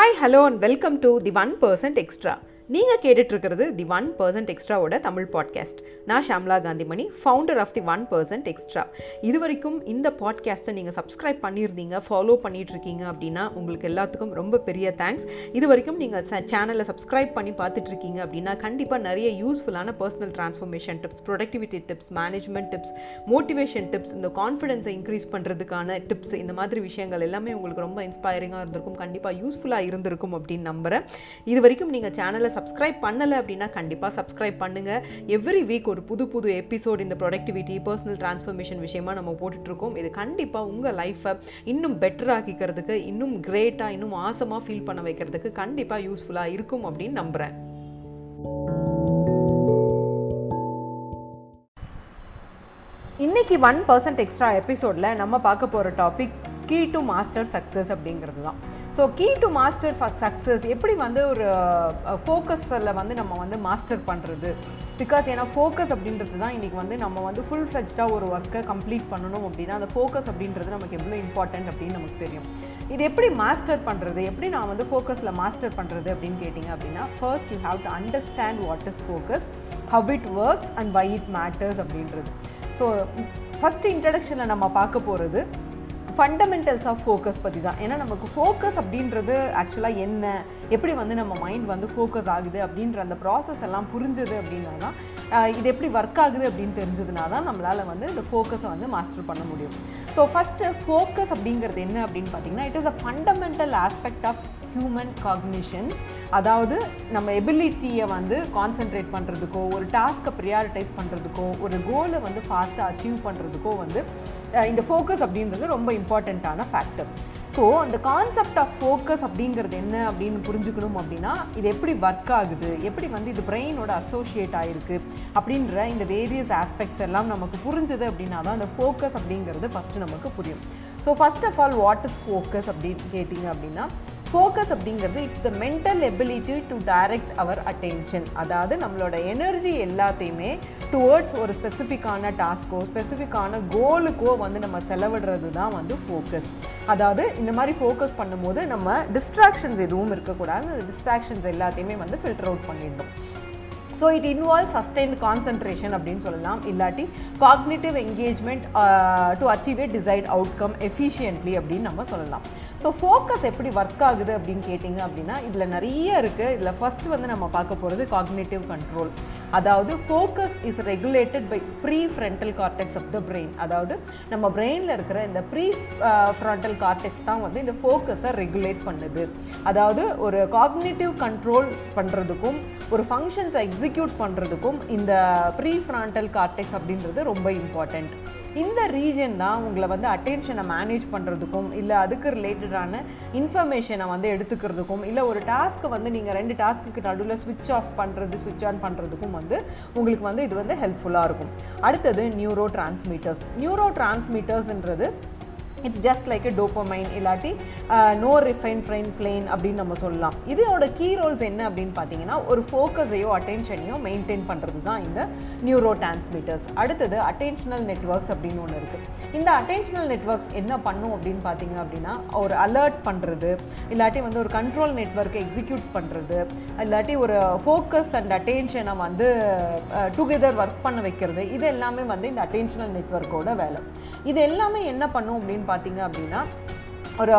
hi hello and welcome to the one percent extra நீங்கள் கேட்டுட்ருக்கிறது the one percent எக்ஸ்ட்ராவோட Tamil podcast நான் Shamla Kanthimani founder of the one percent extra இது வரைக்கும் இந்த பாட்காஸ்ட்டை நீங்கள் சப்ஸ்கிரைப் பண்ணியிருந்தீங்க ஃபாலோ பண்ணிகிட்ருக்கீங்க அப்படின்னா உங்களுக்கு எல்லாத்துக்கும் ரொம்ப பெரிய தேங்க்ஸ் இது வரைக்கும் நீங்கள் சேனலை சப்ஸ்கிரைப் பண்ணி பார்த்துட்ருக்கீங்க அப்படின்னா கண்டிப்பாக நிறைய யூஸ்ஃபுல்லான personal transformation tips productivity tips management tips motivation tips இந்த கான்ஃபிடென்ஸை இன்க்ரீஸ் பண்ணுறதுக்கான டிப்ஸ் இந்த மாதிரி விஷயங்கள் எல்லாமே உங்களுக்கு ரொம்ப இன்ஸ்பைரிங்காக இருந்திருக்கும் கண்டிப்பாக யூஸ்ஃபுல்லாக இருந்திருக்கும் அப்படின்னு நம்புகிறேன் இது வரைக்கும் நீங்கள் சேனலை சப்ஸ்கிரைப் பண்ணலை அப்படின்னா கண்டிப்பாக சப்ஸ்கிரைப் பண்ணுங்கள் எவ்ரி வீக் ஒரு புது புது எபிசோட் இந்த ப்ரொடக்டிவிட்டி பர்சனல் ட்ரான்ஸ்ஃபர்மேஷன் விஷயமா நம்ம போட்டுட்ருக்கோம் இது கண்டிப்பாக உங்கள் லைஃப்பை இன்னும் பெட்டர் ஆக்கிக்கிறதுக்கு இன்னும் கிரேட்டாக இன்னும் ஆசமாக ஃபீல் பண்ண வைக்கிறதுக்கு கண்டிப்பாக யூஸ்ஃபுல்லாக இருக்கும் அப்படின்னு நம்புகிறேன் இன்னைக்கு ஒன் பர்சன்ட் எக்ஸ்ட்ரா எபிசோடில் நம்ம பார்க்க போகிற topic key to master success அப்படிங்கிறது தான் so key to master success எப்படி வந்து ஒரு ஃபோக்கஸில் வந்து நம்ம வந்து மாஸ்டர் பண்ணுறது பிகாஸ் ஏன்னா ஃபோக்கஸ் அப்படின்றது தான் இன்றைக்கி வந்து நம்ம வந்து ஃபுல் ஃப்ளெஜ்டாக ஒரு ஒர்க்கை கம்ப்ளீட் பண்ணணும் அப்படின்னா அந்த ஃபோக்கஸ் அப்படின்றது நமக்கு எவ்வளோ இம்பார்ட்டன்ட் அப்படின்னு நமக்கு தெரியும் இது எப்படி மாஸ்டர் பண்ணுறது எப்படி நான் வந்து ஃபோக்கஸில் மாஸ்டர் பண்ணுறது அப்படின்னு கேட்டிங்க அப்படின்னா first you have to understand what is focus how it works and why it matters அப்படின்றது ஸோ ஃபஸ்ட்டு இன்ட்ரடக்ஷனில் நம்ம பார்க்க போகிறது ஃபண்டமெண்டல்ஸ் ஆஃப் ஃபோக்கஸ் பற்றி தான் ஏன்னா நமக்கு ஃபோக்கஸ் அப்படின்றது ஆக்சுவலாக என்ன எப்படி வந்து நம்ம மைண்ட் வந்து ஃபோக்கஸ் ஆகுது அப்படின்ற அந்த ப்ராசஸ் எல்லாம் புரிஞ்சுது அப்படின்னா தான் இது எப்படி ஒர்க் ஆகுது அப்படின்னு தெரிஞ்சதுனா தான் நம்மளால் வந்து இந்த ஃபோக்கஸை வந்து மாஸ்டர் பண்ண முடியும் ஸோ ஃபஸ்ட்டு ஃபோக்கஸ் அப்படிங்கிறது என்ன அப்படின்னு பார்த்தீங்கன்னா it is a fundamental aspect of human cognition அதாவது நம்ம எபிலிட்டியை வந்து கான்சென்ட்ரேட் பண்ணுறதுக்கோ ஒரு டாஸ்க்கை ப்ரியாரிட்டைஸ் பண்ணுறதுக்கோ ஒரு கோலை வந்து ஃபாஸ்ட்டாக அச்சீவ் பண்ணுறதுக்கோ வந்து இந்த ஃபோக்கஸ் அப்படின்றது ரொம்ப இம்பார்ட்டண்ட்டான ஃபேக்டர் ஸோ அந்த கான்செப்ட் ஆஃப் ஃபோக்கஸ் அப்படிங்கிறது என்ன அப்படின்னு புரிஞ்சுக்கணும் அப்படின்னா இது எப்படி ஒர்க் ஆகுது எப்படி வந்து இது பிரெயினோட அசோசியேட் ஆகிருக்கு அப்படின்ற இந்த வேரியஸ் ஆஸ்பெக்ட்ஸ் எல்லாம் நமக்கு புரிஞ்சுது அப்படின்னா தான் அந்த ஃபோக்கஸ் அப்படிங்கிறது ஃபஸ்ட்டு நமக்கு புரியும் so first of all what is focus அப்படின்னு கேட்டிங்க அப்படின்னா ஃபோக்கஸ் அப்படிங்கிறது it's the mental ability to direct our attention அதாவது நம்மளோட எனர்ஜி எல்லாத்தையுமே டுவர்ட்ஸ் ஒரு ஸ்பெசிஃபிக்கான டாஸ்க்கோ ஸ்பெசிஃபிக்கான கோலுக்கோ வந்து நம்ம செலவிடுறது தான் வந்து ஃபோக்கஸ் அதாவது இந்த மாதிரி ஃபோக்கஸ் பண்ணும்போது நம்ம டிஸ்ட்ராக்ஷன்ஸ் எதுவும் இருக்கக்கூடாது அந்த டிஸ்ட்ராக்ஷன்ஸ் எல்லாத்தையுமே வந்து ஃபில்டர் அவுட் பண்ணிடணும் so it involve sustained concentration அப்படின்னு சொல்லலாம் இல்லாட்டி cognitive engagement to achieve a desired outcome efficiently அப்படின்னு நம்ம சொல்லலாம் ஸோ ஃபோக்கஸ் எப்படி ஒர்க் ஆகுது அப்படின்னு கேட்டிங்க அப்படின்னா இதில் நிறைய இருக்குது இதில் ஃபஸ்ட்டு வந்து நம்ம பார்க்க போகிறது காக்னேட்டிவ் கண்ட்ரோல் அதாவது focus is regulated by prefrontal cortex of the brain அதாவது நம்ம பிரெயினில் இருக்கிற இந்த ப்ரீ ஃப்ரண்டல் கார்டெக்ஸ் தான் வந்து இந்த ஃபோக்கஸை ரெகுலேட் பண்ணுது அதாவது ஒரு காக்னேட்டிவ் கண்ட்ரோல் பண்ணுறதுக்கும் ஒரு ஃபங்க்ஷன்ஸை எக்ஸிக்யூட் பண்ணுறதுக்கும் இந்த ப்ரீ ஃப்ராண்டல் கார்டெக்ஸ் அப்படின்றது ரொம்ப இம்பார்ட்டண்ட் இந்த ரீஜன் தான் உங்களை வந்து அட்டென்ஷனை மேனேஜ் பண்ணுறதுக்கும் இல்லை அதுக்கு ரிலேட்டடான இன்ஃபர்மேஷனை வந்து எடுத்துக்கிறதுக்கும் இல்லை ஒரு டாஸ்க்கு வந்து நீங்கள் ரெண்டு டாஸ்க்கு நடுவில் ஸ்விட்ச் ஆஃப் பண்ணுறது ஸ்விட்ச் ஆன் பண்ணுறதுக்கும் வந்து உங்களுக்கு வந்து இது வந்து ஹெல்ப்ஃபுல்லாக இருக்கும் அடுத்தது நியூரோ டிரான்ஸ்மீட்டர்ஸ் நியூரோ டிரான்ஸ்மீட்டர்ஸ்ன்றது it's just like a dopamine இல்லாட்டி நோ ரிஃபைன் ஃப்ரைன் ஃப்ளைன் அப்படின்னு நம்ம சொல்லலாம் இதோட கீ ரோல்ஸ் என்ன அப்படின்னு பார்த்தீங்கன்னா ஒரு ஃபோக்கஸையோ அட்டென்ஷனையோ மெயின்டைன் பண்ணுறது தான் இந்த நியூரோ டிரான்ஸ்மிட்டர்ஸ் அடுத்தது அட்டென்ஷனல் நெட்ஒர்க்ஸ் அப்படின்னு ஒன்று இருக்குது இந்த அட்டென்ஷனல் நெட்ஒர்க்ஸ் என்ன பண்ணும் அப்படின்னு பார்த்தீங்க அப்படின்னா ஒரு அலர்ட் பண்ணுறது இல்லாட்டி வந்து ஒரு கண்ட்ரோல் நெட்ஒர்க்கை எக்ஸிக்யூட் பண்ணுறது இல்லாட்டி ஒரு ஃபோக்கஸ் அண்ட் அட்டென்ஷனை வந்து டுகெதர் ஒர்க் பண்ண வைக்கிறது இது எல்லாமே வந்து இந்த அட்டென்ஷனல் நெட்ஒர்க்கோட வேலை இது எல்லாமே என்ன பண்ணும் அப்படின்னு பார்த்தீங்க அப்படின்னா ஒரு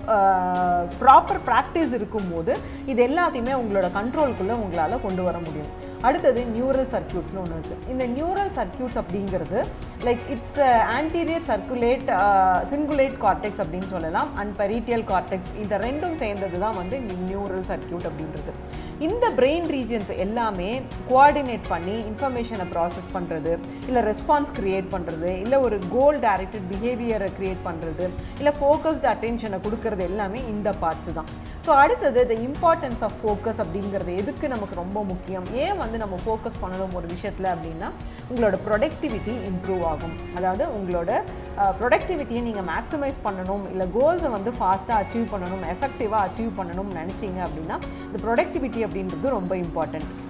ப்ராப்பர் ப்ராக்டிஸ் இருக்கும்போது இது எல்லாத்தையுமே உங்களோட கண்ட்ரோலுக்குள்ளே உங்களால் கொண்டு வர முடியும் அடுத்தது நியூரல் சர்க்கியூட்ஸ்னு ஒன்று இருக்குது இந்த நியூரல் சர்க்கியூட்ஸ் அப்படிங்கிறது like it's anterior circulate cingulate cortex அப்படின்னு சொல்லலாம் அண்ட் பெரிட்டியல் கார்டெக்ஸ் இந்த ரெண்டும் சேர்ந்தது தான் வந்து இந்த நியூரல் சர்க்கியூட் அப்படின்றது இந்த பிரெயின் ரீஜன்ஸ் எல்லாமே கோஆர்டினேட் பண்ணி இன்ஃபர்மேஷனை ப்ராசஸ் பண்ணுறது இல்லை ரெஸ்பான்ஸ் க்ரியேட் பண்ணுறது இல்லை ஒரு கோல் டைரக்டட் பிஹேவியரை க்ரியேட் பண்ணுறது இல்லை ஃபோக்கஸ்டு அட்டென்ஷனை கொடுக்கறது எல்லாமே இந்த பார்ட்ஸ் தான் ஸோ அடுத்தது த இம்பார்ட்டன்ஸ் ஆஃப் ஃபோக்கஸ் அப்படிங்கிறது எதுக்கு நமக்கு ரொம்ப முக்கியம் ஏன் வந்து நம்ம ஃபோக்கஸ் பண்ணணும் ஒரு விஷயத்தில் அப்படின்னா உங்களோட ப்ரொடக்டிவிட்டி இம்ப்ரூவ் ஆகும் அதாவது உங்களோட ப்ரொடக்டிவிட்டியை நீங்கள் மேக்ஸிமைஸ் பண்ணணும் இல்லை கோல்ஸை வந்து ஃபாஸ்ட்டாக அச்சீவ் பண்ணணும் எஃபெக்டிவாக அச்சீவ் பண்ணணும்னு நினச்சிங்க அப்படின்னா இந்த ப்ரொடக்டிவிட்டி அப்படின்றது ரொம்ப இம்பார்ட்டண்ட்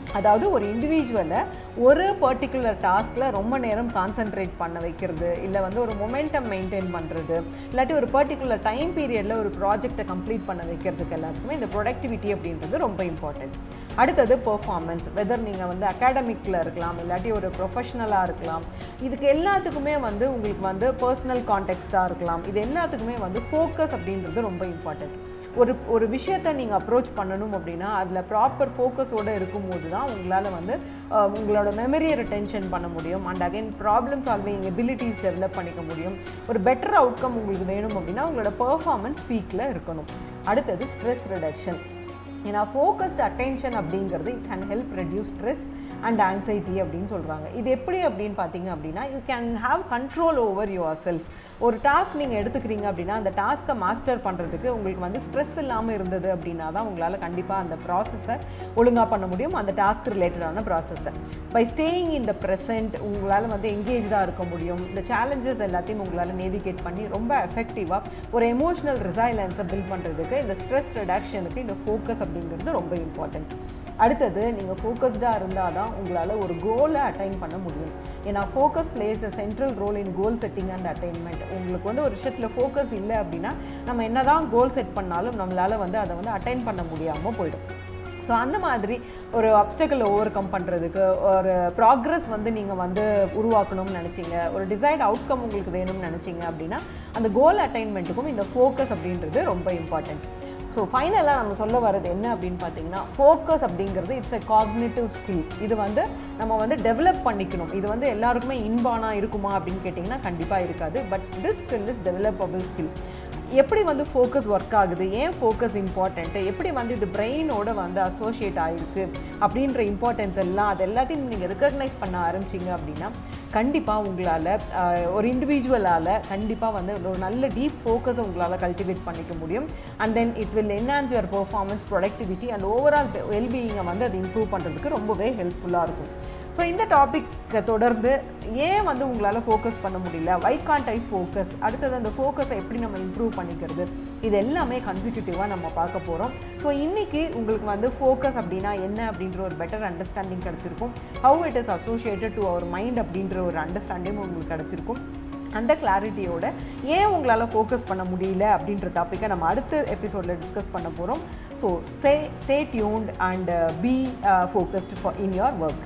அதாவது ஒரு இண்டிவிஜுவலை ஒரு பர்டிகுலர் டாஸ்கில் ரொம்ப நேரம் கான்சென்ட்ரேட் பண்ண வைக்கிறது இல்லை வந்து ஒரு மொமெண்டம் மெயின்டைன் பண்ணுறது இல்லாட்டி ஒரு பர்டிகுலர் டைம் பீரியடில் ஒரு ப்ராஜெக்டை கம்ப்ளீட் பண்ண வைக்கிறதுக்கு எல்லாத்துக்குமே இந்த ப்ரொடக்டிவிட்டி அப்படின்றது ரொம்ப இம்பார்ட்டண்ட் அடுத்தது பெர்ஃபார்மன்ஸ் வெதர் நீங்கள் வந்து அகாடமிக்கில் இருக்கலாம் இல்லாட்டி ஒரு ப்ரொஃபஷ்னலாக இருக்கலாம் இதுக்கு எல்லாத்துக்குமே வந்து உங்களுக்கு வந்து பர்சனல் கான்டெக்ஸ்டாக இருக்கலாம் இது எல்லாத்துக்குமே வந்து ஃபோக்கஸ் அப்படின்றது ரொம்ப இம்பார்ட்டண்ட் ஒரு ஒரு விஷயத்தை நீங்கள் அப்ரோச் பண்ணணும் அப்படின்னா அதில் ப்ராப்பர் ஃபோக்கஸோடு இருக்கும்போது தான் உங்களால் வந்து அஹ், உங்களோட மெமரியை ரிட்டென்ஷன் பண்ண முடியும் and again problem solving abilities develop பண்ணிக்க முடியும் ஒரு பெட்டர் அவுட்கம் உங்களுக்கு வேணும் அப்படின்னா உங்களோட பெர்ஃபார்மன்ஸ் பீக்கில் இருக்கணும் அடுத்தது ஸ்ட்ரெஸ் ரிடக்ஷன் ஏன்னா ஃபோக்கஸ்ட் அட்டென்ஷன் அப்படிங்கிறது it can help reduce stress and anxiety அப்படின்னு சொல்கிறாங்க இது எப்படி அப்படின்னு பார்த்தீங்க அப்படின்னா you can have control over yourself ஒரு டாஸ்க் நீங்கள் எடுத்துக்கிறீங்க அப்படின்னா அந்த டாஸ்க்கை மாஸ்டர் பண்ணுறதுக்கு உங்களுக்கு வந்து ஸ்ட்ரெஸ் இல்லாமல் இருந்தது அப்படின்னா தான் உங்களால் கண்டிப்பாக அந்த ப்ராசஸை ஒழுங்காக பண்ண முடியும் அந்த டாஸ்க் ரிலேட்டடான ப்ராசஸை by staying in the present உங்களால் வந்து எங்கேஜாக இருக்க முடியும் இந்த சேலஞ்சஸ் எல்லாத்தையும் உங்களால் நேவிகேட் பண்ணி ரொம்ப எஃபெக்டிவாக ஒரு எமோஷனல் ரிசைலன்ஸை பில்ட் பண்ணுறதுக்கு இந்த ஸ்ட்ரெஸ் ரிடக்ஷனுக்கு இந்த ஃபோக்கஸ் அப்படிங்கிறது ரொம்ப இம்பார்ட்டண்ட் அடுத்தது நீங்கள் ஃபோக்கஸ்டாக இருந்தால் தான் உங்களால் ஒரு கோலை அட்டைன் பண்ண முடியும் ஏன்னா focus plays a central role in goal setting and attainment உங்களுக்கு வந்து ஒரு விஷயத்தில் ஃபோக்கஸ் இல்லை அப்படின்னா நம்ம என்ன தான் கோல் செட் பண்ணாலும் நம்மளால் வந்து அதை வந்து அட்டைன் பண்ண முடியாமல் போயிடும் ஸோ அந்த மாதிரி ஒரு அப்டக்கிள் ஓவர் கம் பண்ணுறதுக்கு ஒரு ப்ராக்ரஸ் வந்து நீங்கள் வந்து உருவாக்கணும்னு நினச்சிங்க ஒரு டிசைட் அவுட்கம் உங்களுக்கு வேணும்னு நினச்சிங்க அப்படின்னா அந்த கோல் அட்டைன்மெண்ட்டுக்கும் இந்த ஃபோக்கஸ் அப்படின்றது ரொம்ப இம்பார்ட்டண்ட் ஸோ ஃபைனலாக நம்ம சொல்ல வர்றது என்ன அப்படின்னு பார்த்தீங்கன்னா ஃபோக்கஸ் அப்படிங்கிறது இட்ஸ் எ காக்னேட்டிவ் ஸ்கில் இது வந்து நம்ம வந்து டெவலப் பண்ணிக்கணும் இது வந்து எல்லாருக்குமே இன்பானா இருக்குமா அப்படின்னு கேட்டிங்கன்னா கண்டிப்பாக இருக்காது but this skill is developable skill எப்படி வந்து ஃபோக்கஸ் ஒர்க் ஆகுது ஏன் ஃபோக்கஸ் இம்பார்ட்டண்ட்டு எப்படி வந்து இது பிரெயினோட வந்து அசோசியேட் ஆகிருக்கு அப்படின்ற இம்பார்ட்டன்ஸ் எல்லாம் அது எல்லாத்தையும் நீங்கள் ரெக்கக்னைஸ் பண்ண ஆரம்பிச்சிங்க அப்படின்னா கண்டிப்பாக உங்களால் ஒரு இண்டிவிஜுவலால் கண்டிப்பாக வந்து ஒரு நல்ல டீப் ஃபோக்கஸை உங்களால் கல்டிவேட் பண்ணிக்க முடியும் and then it will enhance your performance productivity and overall வெல்பீயிங்கை வந்து அது இம்ப்ரூவ் பண்ணுறதுக்கு ரொம்பவே ஹெல்ப்ஃபுல்லாக இருக்கும் ஸோ இந்த டாப்பிக்கை தொடர்ந்து ஏன் வந்து உங்களால் ஃபோக்கஸ் பண்ண முடியல வை கான்ட் ஐ ஃபோக்கஸ் அடுத்தது அந்த ஃபோக்கஸை எப்படி நம்ம இம்ப்ரூவ் பண்ணிக்கிறது இது எல்லாமே கன்சிக்யூட்டிவாக நம்ம பார்க்க போகிறோம் ஸோ இன்றைக்கி உங்களுக்கு வந்து ஃபோக்கஸ் அப்படின்னா என்ன அப்படின்ற ஒரு பெட்டர் அண்டர்ஸ்டாண்டிங் கிடச்சிருக்கும் how it is associated to our mind அப்படின்ற ஒரு அண்டர்ஸ்டாண்டிங் உங்களுக்கு கிடச்சிருக்கும் அந்த கிளாரிட்டியோட ஏன் உங்களால் ஃபோக்கஸ் பண்ண முடியல அப்படின்ற டாப்பிக்கை நம்ம அடுத்த எபிசோடில் டிஸ்கஸ் பண்ண போகிறோம் so stay stay tuned and be focused for in your work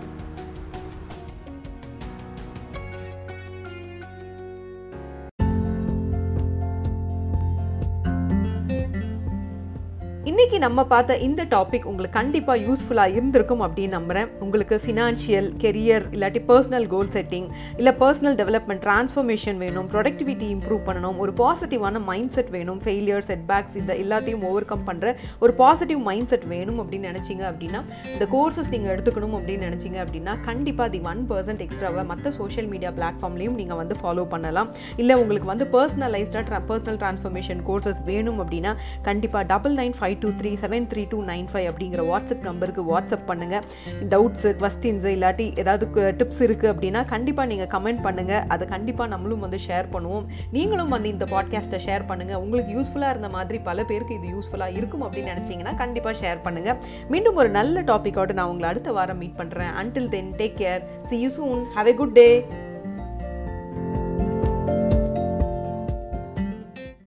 இன்னைக்கு நம்ம பார்த்த இந்த டாபிக் உங்களுக்கு கண்டிப்பாக யூஸ்ஃபுல்லாக இருந்திருக்கும் அப்படின்னு நம்புகிறேன் உங்களுக்கு ஃபினான்ஷியல் கெரியர் இல்லாட்டி பர்சனல் கோல் செட்டிங் இல்லை பர்சனல் டெவலப்மெண்ட் ட்ரான்ஸ்ஃபர்மேஷன் வேணும் ப்ரொடக்டிவிட்டி இம்ப்ரூவ் பண்ணணும் ஒரு பாசிட்டிவான மைண்ட் செட் வேணும் ஃபெயிலியர் செட்பேக்ஸ் இந்த எல்லாத்தையும் ஓவர் கம் பண்ணுற ஒரு பாசிட்டிவ் மைண்ட் செட் வேணும் அப்படின்னு நினச்சிங்க அப்படின்னா இந்த கோர்சஸ் நீங்கள் எடுத்துக்கணும் அப்படின்னு நினச்சிங்க அப்படின்னா கண்டிப்பாக தி ஒன் பர்சன்ட் எக்ஸ்ட்ராவை மற்ற சோஷியல் மீடியா பிளாட்ஃபார்ம்லையும் நீங்கள் வந்து ஃபாலோ பண்ணலாம் இல்லை உங்களுக்கு வந்து பர்சனலைஸ்டாக பர்சனல் ட்ரான்ஸ்ஃபர்மேஷன் கோர்சஸ் வேணும் அப்படின்னா கண்டிப்பாக double nine five two three seven three two nine five அப்படிங்கிற வாட்ஸ்அப் நம்பருக்கு வாட்ஸ்அப் பண்ணுங்கள் டவுட்ஸு கொஸ்டின்ஸு இல்லாட்டி ஏதாவது டிப்ஸ் இருக்குது அப்படின்னா கண்டிப்பாக நீங்கள் கமெண்ட் பண்ணுங்கள் அதை கண்டிப்பாக நம்மளும் வந்து ஷேர் பண்ணுவோம் நீங்களும் வந்து இந்த பாட்காஸ்ட்டை ஷேர் பண்ணுங்கள் உங்களுக்கு யூஸ்ஃபுல்லாக இருந்த மாதிரி பல பேருக்கு இது யூஸ்ஃபுல்லாக இருக்கும் அப்படின்னு நினச்சிங்கன்னா கண்டிப்பாக ஷேர் பண்ணுங்கள் மீண்டும் ஒரு நல்ல டாப்பிக்கோடு நான் உங்களை அடுத்த வாரம் மீட் பண்ணுறேன் until then take care see you soon have a good day